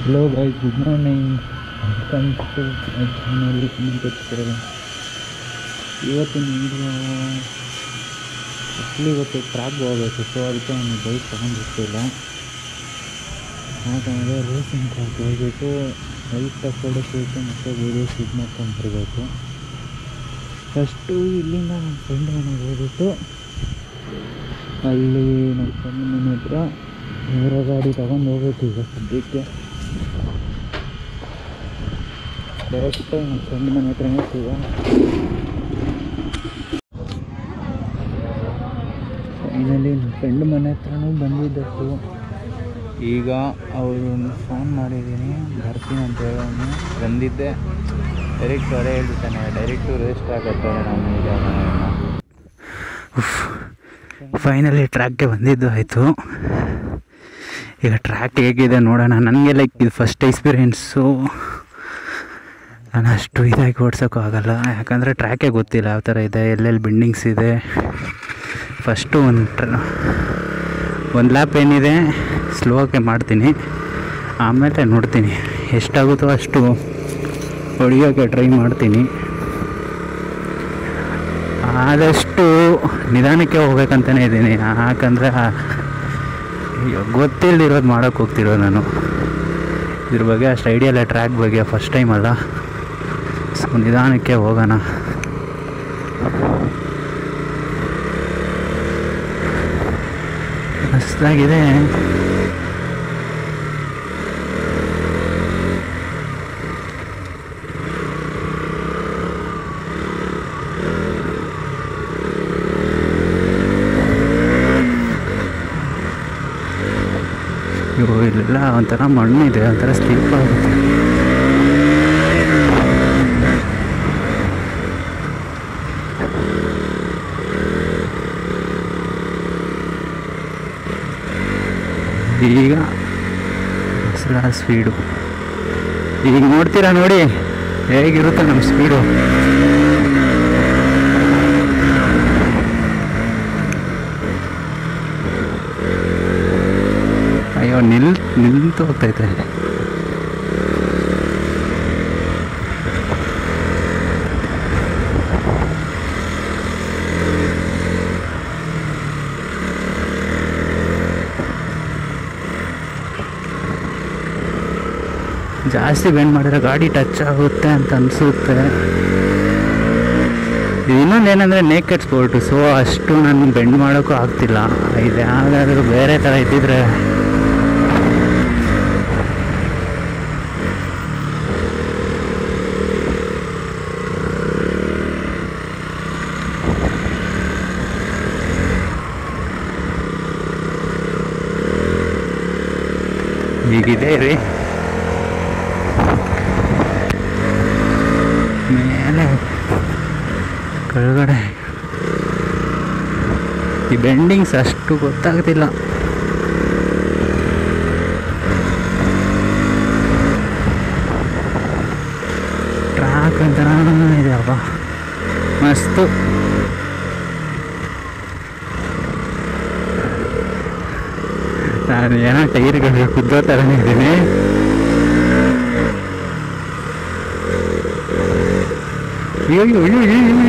Hello guys good morning welcome to my channel ಮುಂಚೆ ಇವತ್ತಿನ video actually ಇವತ್ತು track ಹೋಗಬೇಕು ಸೊ ಅದಕ್ಕೆ ನಾನು ಬೈಕ್ ತೊಗೊಂಡಿರ್ತಿಲ್ಲ ಯಾಕಂದರೆ ರೇಸಿಂಗ್ ಟ್ರ್ಯಾಕ್ ಹೋಗ್ಬಿಟ್ಟು ಲೈಟಾಗಿ ಫೋಟೋ ಶೂಟು ಮತ್ತು ವೀಡಿಯೋ ಶೂಟ್ ಮಾಡ್ಕೊಂಡು ಬರಬೇಕು ಫಸ್ಟು ಇಲ್ಲಿಂದ ನನ್ನ ಫ್ರೆಂಡ್ ಮನೆಗೆ ಹೋಗ್ಬಿಟ್ಟು ಅಲ್ಲಿ ನಮ್ಮ ಫ್ರೆಂಡ್ ಮನೆ ಹತ್ರ ನೇರ ಗಾಡಿ ತಗೊಂಡು ಹೋಗ್ಬೇಕು ಈಗ ಸದ್ಯಕ್ಕೆ ಡೈರೆಕ್ಟಾಗಿ ನಮ್ಮ ಫ್ರೆಂಡ್ ಮನೆ ಹತ್ರನೇ ಸಿಗ ಫೈನಲಿ ನಮ್ಮ ಫ್ರೆಂಡ್ ಮನೆ ಹತ್ರನೂ ಬಂದಿದ್ದಷ್ಟು ಈಗ ಅವರು ಫೋನ್ ಮಾಡಿದ್ದೀನಿ ಬರ್ತೀನಿ ಅಂತ ಹೇಳೋನು ಬಂದಿದ್ದೆ ಡೈರೆಕ್ಟ್ ಅವರೇ ಹೇಳ್ಬಿಟ್ಟಾನೆ ಡೈರೆಕ್ಟು ರೇಸ್ಟ್ ಆಗತ್ತಾರೆ ನಮ್ಮ ಈಗ ಫೈನಲಿ ಟ್ರ್ಯಾಕ್ಗೆ ಬಂದಿದ್ದು ಆಯಿತು ಈಗ ಟ್ರ್ಯಾಕ್ ಹೇಗಿದೆ ನೋಡೋಣ ನನಗೆ ಲೈಕ್ ಇದು ಫಸ್ಟ್ ಎಕ್ಸ್ಪೀರಿಯೆನ್ಸು ನಾನು ಅಷ್ಟು ಇದಾಗಿ ಓಡ್ಸೋಕ್ಕೂ ಆಗಲ್ಲ ಯಾಕಂದರೆ ಟ್ರ್ಯಾಕೇ ಗೊತ್ತಿಲ್ಲ ಯಾವ ಥರ ಇದೆ ಎಲ್ಲೆಲ್ಲಿ ಬಿಲ್ಡಿಂಗ್ಸ್ ಇದೆ ಫಸ್ಟು ಒಂದು ಟ್ರ ಒಂದು ಲ್ಯಾಪ್ ಏನಿದೆ ಸ್ಲೋಗೆ ಮಾಡ್ತೀನಿ ಆಮೇಲೆ ನೋಡ್ತೀನಿ ಎಷ್ಟಾಗುತ್ತೋ ಅಷ್ಟು ಹೊಡಿಯೋಕ್ಕೆ ಟ್ರೈ ಮಾಡ್ತೀನಿ ಆದಷ್ಟು ನಿಧಾನಕ್ಕೆ ಹೋಗ್ಬೇಕಂತಲೇ ಇದ್ದೀನಿ ಯಾಕಂದರೆ ಗೊತ್ತಿಲ್ಲದಿರೋದು ಮಾಡೋಕ್ಕೆ ಹೋಗ್ತಿರೋದು ನಾನು ಇದ್ರ ಬಗ್ಗೆ ಅಷ್ಟು ಐಡಿಯಾ ಇಲ್ಲ ಟ್ರ್ಯಾಕ್ ಬಗ್ಗೆ ಫಸ್ಟ್ ಟೈಮ್ ಅಲ್ಲ ಸೊ ನಿಧಾನಕ್ಕೆ ಹೋಗೋಣ ಮಸ್ತಾಗಿದೆ ಇವು ಇಲ್ಲೆಲ್ಲ ಒಂಥರ ಮಣ್ಣಿದೆ ಒಂಥರ ಸ್ಲಿಪ್ ಆಗುತ್ತೆ ಈಗ ಹೆಸರ ಸ್ಪೀಡು ಈಗ ನೋಡ್ತೀರಾ ನೋಡಿ ಹೇಗಿರುತ್ತೆ ನಮ್ಮ ಸ್ಪೀಡು ಅಯ್ಯೋ ನಿಲ್ ನಿಂತು ಹೋಗ್ತೈತೆ ಜಾಸ್ತಿ ಬೆಂಡ್ ಮಾಡಿದ್ರೆ ಗಾಡಿ ಟಚ್ ಆಗುತ್ತೆ ಅಂತ ಅನಿಸುತ್ತೆ ಇನ್ನೊಂದು ಏನಂದರೆ ನೇಕೆಡ್ ಸ್ಪೋರ್ಟು ಸೊ ಅಷ್ಟು ನಾನು ಬೆಂಡ್ ಮಾಡೋಕ್ಕೂ ಆಗ್ತಿಲ್ಲ ಇದು ಯಾವುದಾದ್ರೂ ಬೇರೆ ಥರ ಇದ್ದಿದ್ರೆ ಹೀಗಿದೆ ರೀ ಮೇಲೆ ಕೆಳಗಡೆ ಈ ಬೆಂಡಿಂಗ್ಸ್ ಅಷ್ಟು ಗೊತ್ತಾಗ್ತಿಲ್ಲ ಟ್ರ್ಯಾಕ್ ಅಂತ ಇದೆ ಅಪ್ಪ ಮಸ್ತು ನಾನು ಏನೋ ಟೈರ್ಗಳು ಕುದ್ದೋ ಥರನೇ ಇದ್ದೀನಿ ಅಯ್ಯೋ ಅಯ್ಯೋ ಅಯ್ಯೋ ಅಯ್ಯೋ ಅಯ್ಯೋ.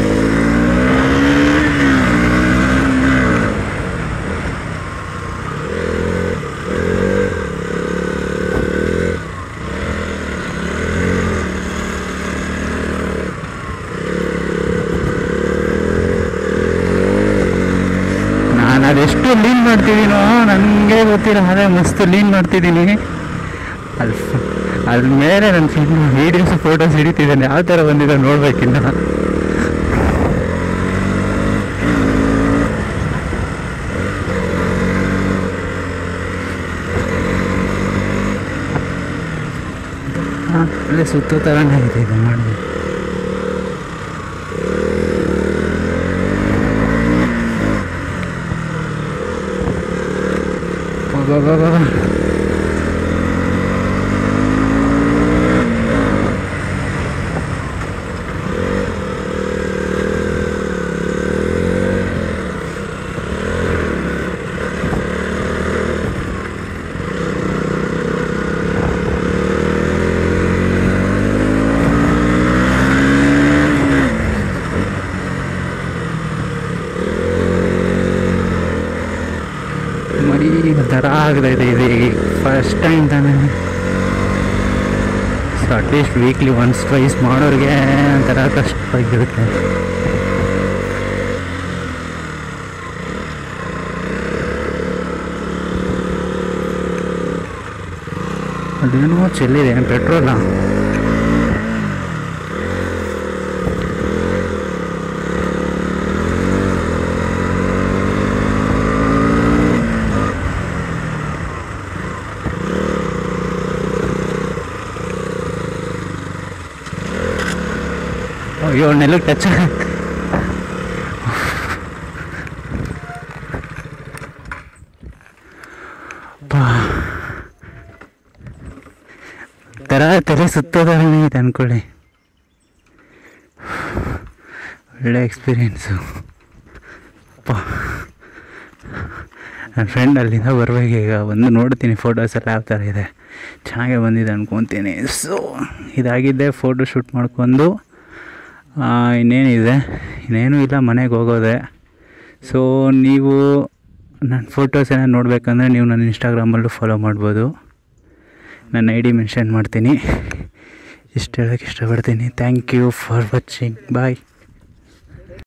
ನಾನು ಅದೆಷ್ಟು ಲೀನ್ ಮಾಡ್ತಿದ್ದೀನೋ ನನಗೆ ಗೊತ್ತಿಲ್ಲ ಅದೇ ಮಸ್ತ್ ಲೀನ್ ಮಾಡ್ತಿದ್ದೀನಿ ಅಲ್ಲಿ ಅದ್ರ ಮೇಲೆ ನನ್ನ ಫ್ರೆಂಡ್ ವೀಡಿಯೋಸ್ ಫೋಟೋಸ್ ಹಿಡಿತಿದ್ದಾನೆ ಯಾವ ಥರ ಬಂದಿದೆ ನೋಡ್ಬೇಕಿನ್ನ ಹಾಂ ಅಲ್ಲೇ ಸುತ್ತೋ ಥರನೇ ಇದೆ ಇದು ಮಾಡಿ ಬಾ ಬಾ ಬಾ ಬಾ ಈಗ ಒಂಥರ ಆಗ್ತಾಯಿದೆ ಇದು ಈಗ ಫಸ್ಟ್ ಟೈಮ್ ತಾನೇ so at least weekly once twice ಮಾಡೋರಿಗೆ ಒಂಥರ ಕಷ್ಟವಾಗಿರುತ್ತೆ ಅದೇನೋ ಚೆಲ್ಲಿದೆ ಪೆಟ್ರೋಲ ಅಯ್ಯೋ ನೆಲಕ್ಕೆ ಟಚ್ ಥರ ತಲೆ ಸುತ್ತೋದೇ ಇದೆ ಅಂದ್ಕೊಳ್ಳಿ ಒಳ್ಳೆ ಎಕ್ಸ್ಪೀರಿಯೆನ್ಸು ನನ್ನ ಫ್ರೆಂಡ್ ಅಲ್ಲಿಂದ ಬರ್ಬೇಕು ಈಗ ಬಂದು ನೋಡ್ತೀನಿ ಫೋಟೋಸ್ ಎಲ್ಲ ಯಾವ ಥರ ಇದೆ ಚೆನ್ನಾಗೇ ಬಂದಿದೆ ಅನ್ಕೊತೀನಿ ಸೊ ಇದಾಗಿದ್ದೆ ಫೋಟೋ ಶೂಟ್ ಮಾಡ್ಕೊಂಡು ಆ, ಇನ್ನೇನಿದೆ ಇನ್ನೇನು ಇಲ್ಲ ಮನೆಗೆ ಹೋಗೋದೆ ಸೊ ನೀವು ನನ್ನ ಫೋಟೋಸ್ ಏನೋ ನೋಡಬೇಕಂದ್ರೆ ನೀವು ನನ್ನ ಇನ್ಸ್ಟಾಗ್ರಾಮಲ್ಲೂ ಫಾಲೋ ಮಾಡ್ಬೋದು ನನ್ನ ಐ ಡಿ ಮೆನ್ಷನ್ ಮಾಡ್ತೀನಿ ಇಷ್ಟು ಹೇಳೋಕ್ಕೆ ಇಷ್ಟಪಡ್ತೀನಿ thank you for watching bye